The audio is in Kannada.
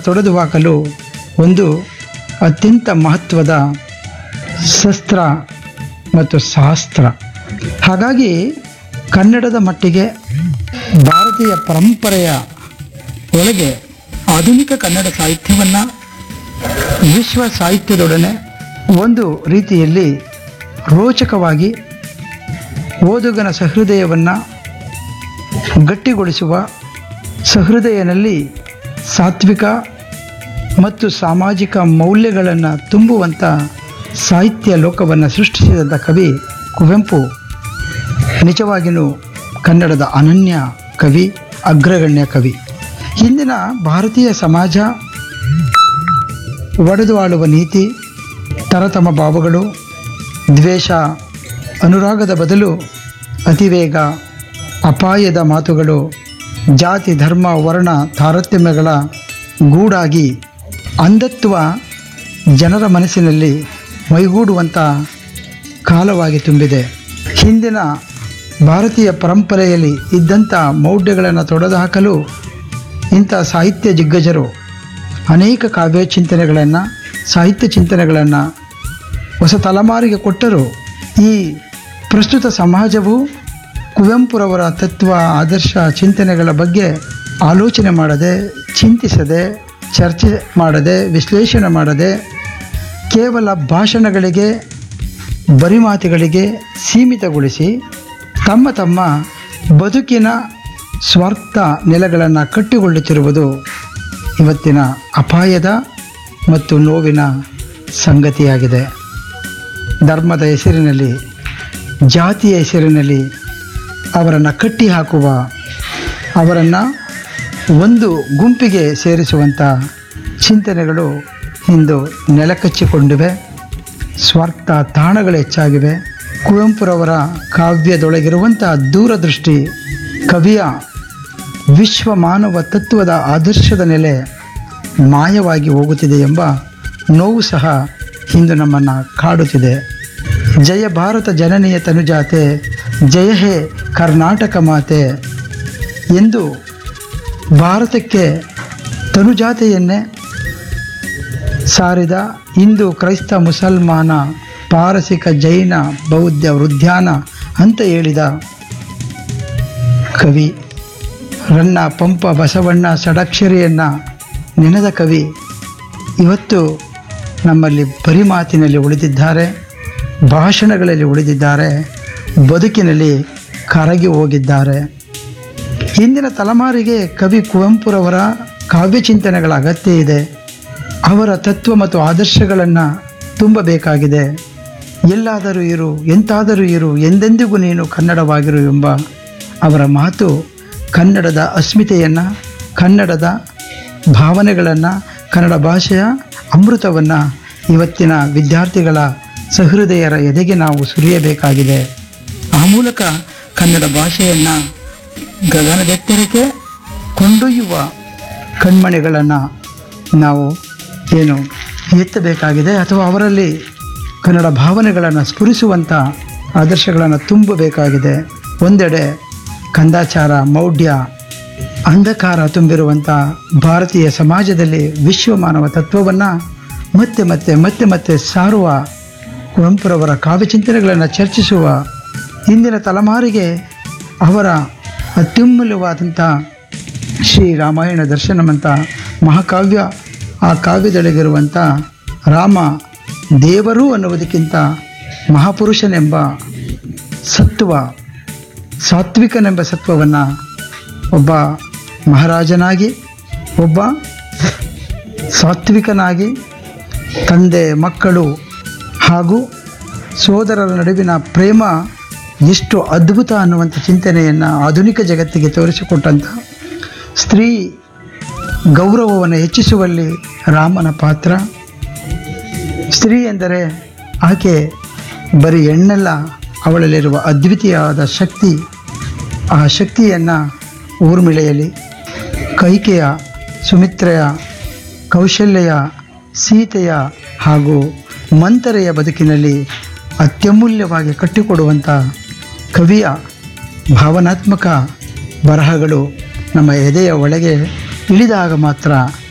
ತೊಡೆದು ಹಾಕಲು ಒಂದು ಅತ್ಯಂತ ಮಹತ್ವದ ಶಸ್ತ್ರ ಮತ್ತು ಶಾಸ್ತ್ರ ಹಾಗಾಗಿ ಕನ್ನಡದ ಮಟ್ಟಿಗೆ ಭಾರತೀಯ ಪರಂಪರೆಯ ಒಳಗೆ ಆಧುನಿಕ ಕನ್ನಡ ಸಾಹಿತ್ಯವನ್ನು ವಿಶ್ವ ಸಾಹಿತ್ಯದೊಡನೆ ಒಂದು ರೀತಿಯಲ್ಲಿ ರೋಚಕವಾಗಿ ಓದುಗನ ಸಹೃದಯವನ್ನು ಗಟ್ಟಿಗೊಳಿಸುವ ಸಹೃದಯನಲ್ಲಿ ಸಾತ್ವಿಕ ಮತ್ತು ಸಾಮಾಜಿಕ ಮೌಲ್ಯಗಳನ್ನು ತುಂಬುವಂಥ ಸಾಹಿತ್ಯ ಲೋಕವನ್ನು ಸೃಷ್ಟಿಸಿದಂಥ ಕವಿ ಕುವೆಂಪು ನಿಜವಾಗಿಯೂ ಕನ್ನಡದ ಅನನ್ಯ ಕವಿ ಅಗ್ರಗಣ್ಯ ಕವಿ ಇಂದಿನ ಭಾರತೀಯ ಸಮಾಜ ಒಡೆದು ಆಳುವ ನೀತಿ ತರತಮ ಭಾವಗಳು ದ್ವೇಷ ಅನುರಾಗದ ಬದಲು ಅತಿವೇಗ ಅಪಾಯದ ಮಾತುಗಳು ಜಾತಿ ಧರ್ಮ ವರ್ಣ ತಾರತಮ್ಯಗಳ ಗೂಡಾಗಿ ಅಂಧತ್ವ ಜನರ ಮನಸ್ಸಿನಲ್ಲಿ ಮೈಗೂಡುವಂಥ ಕಾಲವಾಗಿ ತುಂಬಿದೆ ಹಿಂದಿನ ಭಾರತೀಯ ಪರಂಪರೆಯಲ್ಲಿ ಇದ್ದಂಥ ಮೌಢ್ಯಗಳನ್ನು ತೊಡೆದು ಹಾಕಲು ಇಂಥ ಸಾಹಿತ್ಯ ದಿಗ್ಗಜರು ಅನೇಕ ಕಾವ್ಯ ಚಿಂತನೆಗಳನ್ನು ಸಾಹಿತ್ಯ ಚಿಂತನೆಗಳನ್ನು ಹೊಸ ತಲೆಮಾರಿಗೆ ಕೊಟ್ಟರು ಈ ಪ್ರಸ್ತುತ ಸಮಾಜವು ಕುವೆಂಪುರವರ ತತ್ವ ಆದರ್ಶ ಚಿಂತನೆಗಳ ಬಗ್ಗೆ ಆಲೋಚನೆ ಮಾಡದೆ ಚಿಂತಿಸದೆ ಚರ್ಚೆ ಮಾಡದೆ ವಿಶ್ಲೇಷಣೆ ಮಾಡದೆ ಕೇವಲ ಭಾಷಣಗಳಿಗೆ ಬರಿಮಾತಿಗಳಿಗೆ ಸೀಮಿತಗೊಳಿಸಿ ತಮ್ಮ ತಮ್ಮ ಬದುಕಿನ ಸ್ವಾರ್ಥ ನೆಲೆಗಳನ್ನು ಕಟ್ಟಿಕೊಳ್ಳುತ್ತಿರುವುದು ಇವತ್ತಿನ ಅಪಾಯದ ಮತ್ತು ನೋವಿನ ಸಂಗತಿಯಾಗಿದೆ ಧರ್ಮದ ಹೆಸರಿನಲ್ಲಿ ಜಾತಿಯ ಹೆಸರಿನಲ್ಲಿ ಅವರನ್ನು ಕಟ್ಟಿ ಹಾಕುವ ಅವರನ್ನು ಒಂದು ಗುಂಪಿಗೆ ಸೇರಿಸುವಂಥ ಚಿಂತನೆಗಳು ಇಂದು ನೆಲಕಚ್ಚಿಕೊಂಡಿವೆ ಸ್ವಾರ್ಥ ತಾಣಗಳು ಹೆಚ್ಚಾಗಿವೆ ಕುವೆಂಪುರವರ ಕಾವ್ಯದೊಳಗಿರುವಂಥ ದೂರದೃಷ್ಟಿ ಕವಿಯ ವಿಶ್ವ ಮಾನವ ತತ್ವದ ಆದರ್ಶದ ನೆಲೆ ಮಾಯವಾಗಿ ಹೋಗುತ್ತಿದೆ ಎಂಬ ನೋವು ಸಹ ಇಂದು ನಮ್ಮನ್ನು ಕಾಡುತ್ತಿದೆ ಜಯ ಭಾರತ ಜನನೀಯ ತನುಜಾತೆ ಜಯ ಹೇ ಕರ್ನಾಟಕ ಮಾತೆ ಎಂದು ಭಾರತಕ್ಕೆ ತನುಜಾತೆಯನ್ನೇ ಸಾರಿದ ಹಿಂದೂ ಕ್ರೈಸ್ತ ಮುಸಲ್ಮಾನ ಪಾರಸಿಕ ಜೈನ ಬೌದ್ಧ ವೃದ್ಧಾನ ಅಂತ ಹೇಳಿದ ಕವಿ ರನ್ನ ಪಂಪ ಬಸವಣ್ಣ ಷಡಕ್ಷರಿಯನ್ನು ನೆನೆದ ಕವಿ ಇವತ್ತು ನಮ್ಮಲ್ಲಿ ಬರಿ ಮಾತಿನಲ್ಲಿ ಉಳಿದಿದ್ದಾರೆ ಭಾಷಣಗಳಲ್ಲಿ ಉಳಿದಿದ್ದಾರೆ ಬದುಕಿನಲ್ಲಿ ಕರಗಿ ಹೋಗಿದ್ದಾರೆ ಇಂದಿನ ತಲೆಮಾರಿಗೆ ಕವಿ ಕುವೆಂಪುರವರ ಕಾವ್ಯ ಚಿಂತನೆಗಳ ಅಗತ್ಯ ಇದೆ ಅವರ ತತ್ವ ಮತ್ತು ಆದರ್ಶಗಳನ್ನು ತುಂಬಬೇಕಾಗಿದೆ ಎಲ್ಲಾದರೂ ಇರು ಎಂತಾದರೂ ಇರು ಎಂದೆಂದಿಗೂ ನೀನು ಕನ್ನಡವಾಗಿರು ಎಂಬ ಅವರ ಮಾತು ಕನ್ನಡದ ಅಸ್ಮಿತೆಯನ್ನು ಕನ್ನಡದ ಭಾವನೆಗಳನ್ನು ಕನ್ನಡ ಭಾಷೆಯ ಅಮೃತವನ್ನು ಇವತ್ತಿನ ವಿದ್ಯಾರ್ಥಿಗಳ ಸಹೃದಯರ ಎದೆಗೆ ನಾವು ಸುರಿಯಬೇಕಾಗಿದೆ ಆ ಮೂಲಕ ಕನ್ನಡ ಭಾಷೆಯನ್ನು ಗಗನದೆತ್ತರಕ್ಕೆ ಕೊಂಡೊಯ್ಯುವ ಕಣ್ಮಣಿಗಳನ್ನು ನಾವು ಏನು ಎತ್ತಬೇಕಾಗಿದೆ ಅಥವಾ ಅವರಲ್ಲಿ ಕನ್ನಡ ಭಾವನೆಗಳನ್ನು ಸ್ಫುರಿಸುವಂಥ ಆದರ್ಶಗಳನ್ನು ತುಂಬಬೇಕಾಗಿದೆ ಒಂದೆಡೆ ಕಂದಾಚಾರ ಮೌಢ್ಯ ಅಂಧಕಾರ ತುಂಬಿರುವಂಥ ಭಾರತೀಯ ಸಮಾಜದಲ್ಲಿ ವಿಶ್ವ ಮಾನವ ತತ್ವವನ್ನು ಮತ್ತೆ ಮತ್ತೆ ಮತ್ತೆ ಮತ್ತೆ ಸಾರುವ ಕುವೆಂಪುರವರ ಕಾವ್ಯಚಿಂತನೆಗಳನ್ನು ಚರ್ಚಿಸುವ ಇಂದಿನ ತಲೆಮಾರಿಗೆ ಅವರ ಅತ್ಯುಮೂಲ್ಯವಾದಂಥ ಶ್ರೀ ರಾಮಾಯಣ ದರ್ಶನಮಂತ ಮಹಾಕಾವ್ಯ ಆ ಕಾವ್ಯದೊಳಗಿರುವಂಥ ರಾಮ ದೇವರು ಅನ್ನುವುದಕ್ಕಿಂತ ಮಹಾಪುರುಷನೆಂಬ ಸತ್ವ ಸಾತ್ವಿಕನೆಂಬ ಸತ್ವವನ್ನು ಒಬ್ಬ ಮಹಾರಾಜನಾಗಿ ಒಬ್ಬ ಸಾತ್ವಿಕನಾಗಿ ತಂದೆ ಮಕ್ಕಳು ಹಾಗೂ ಸೋದರರ ನಡುವಿನ ಪ್ರೇಮ ಎಷ್ಟು ಅದ್ಭುತ ಅನ್ನುವಂಥ ಚಿಂತನೆಯನ್ನು ಆಧುನಿಕ ಜಗತ್ತಿಗೆ ತೋರಿಸಿಕೊಟ್ಟಂಥ ಸ್ತ್ರೀ ಗೌರವವನ್ನು ಹೆಚ್ಚಿಸುವಲ್ಲಿ ರಾಮನ ಪಾತ್ರ ಸ್ತ್ರೀ ಎಂದರೆ ಆಕೆ ಬರೀ ಹೆಣ್ಣಲ್ಲ ಅವಳಲ್ಲಿರುವ ಅದ್ವಿತೀಯವಾದ ಶಕ್ತಿ ಆ ಶಕ್ತಿಯನ್ನು ಊರ್ಮಿಳೆಯಲ್ಲಿ ಕೈಕೆಯ ಸುಮಿತ್ರೆಯ ಕೌಶಲ್ಯ ಸೀತೆಯ ಹಾಗೂ ಮಂತರೆಯ ಬದುಕಿನಲ್ಲಿ ಅತ್ಯಮೂಲ್ಯವಾಗಿ ಕಟ್ಟಿಕೊಡುವಂಥ ಕವಿಯ ಭಾವನಾತ್ಮಕ ಬರಹಗಳು ನಮ್ಮ ಎದೆಯ ಒಳಗೆ ಇಳಿದಾಗ ಮಾತ್ರ